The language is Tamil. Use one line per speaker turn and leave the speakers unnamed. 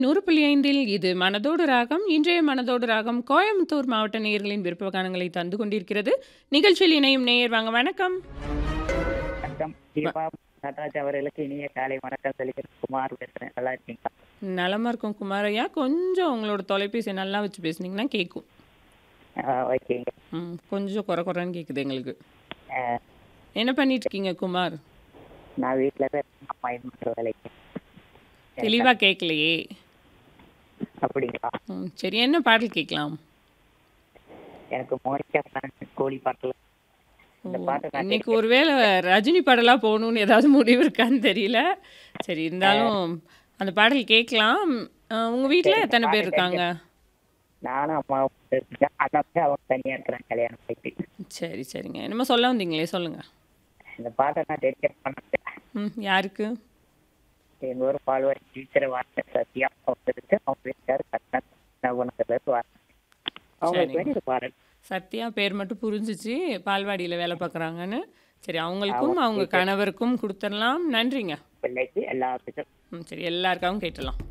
100.5 இது மனதோடு ராகம். இன்றைய மனதோடு ராகம் கோயம்புத்தூர் மாவட்ட நேயர்களின் விருப்ப கானங்களை தந்து கொண்டிருக்கிறது. நிகழ்ச்சியில் இணையும் நேயர் வாங்க வணக்கம்.
வணக்கம் தீபா நடராஜ் அவர்களுக்கு இனிய காலை வணக்கம் சொல்லிக்கிறேன் குமார் பேசுறேன் நல்லா இருக்கீங்களா
நலமா இருக்கும் குமாரையா. கொஞ்சம் உங்களோட தொலைபேசிய நல்லா வச்சு பேசுனீங்கன்னா கேட்கும்.
ஆஹ் ஓகேங்க
ம். கொஞ்சம் கொர கொரன்னு கேட்குது எங்களுக்கு.
ஆஹ்
என்ன பண்ணிட்டு இருக்கீங்க குமார்?
நான் வீட்டில் தான் இருக்கேன். அம்மா இது பண்ணுற வேலைக்கு
தெளிவா கேட்கலையே.
அப்படிங்களா
ம். சரி என்ன பாடல் கேட்கலாம்?
எனக்கு மோனிகா ஃபேன் கோழி பாட்டில்
ஓ!
இந்த பாட்டை நான்
இன்னைக்கு
கேட்க-
ஒருவேளை ரஜினி பாடலா போகணும்னு ஏதாவது முடிவு இருக்கான்னு தெரியல. சரி இருந்தாலும் அந்த பாடல் கேட்கலாம். அ உங்க வீட்ல
சரி,
எத்தனை பேர்
பாடல்
இருக்காங்க?
நானும் அம்மாவும் இருக்கேன் அண்ணா வந்து அவங்க தனியாக இருக்கிறாங்க கல்யாணம் போயிட்டு
சரி சரிங்க. என்னமோ சொல்ல வந்தீங்களே சொல்லுங்க.
இந்த பாட்டை நான் டெடிகேட் பண்ணேன்
ம். யாருக்கு?
எங்கள் ஊர் பால்வாடி டீச்சர் வார்த்தை சத்யா அவங்களுக்கு அவங்க வீட்டுக்கார் கண்ணன் நகுணத்துலேருந்து வார்த்தை அவங்களுக்கு
சரிங்க.
வேண்டிய பாடல்
சத்யா பேர் மட்டும் புரிஞ்சிச்சு. பால்வாடியில வேலை பார்க்குறாங்கன்னு. சரி அவங்களுக்கும் அவங்க கணவருக்கும் குடுத்துறலாம். நன்றிங்க.
பிள்ளைக்கு எல்லாத்துக்கும்
ம். சரி எல்லாருக்காகவும் கேட்டுடலாம்.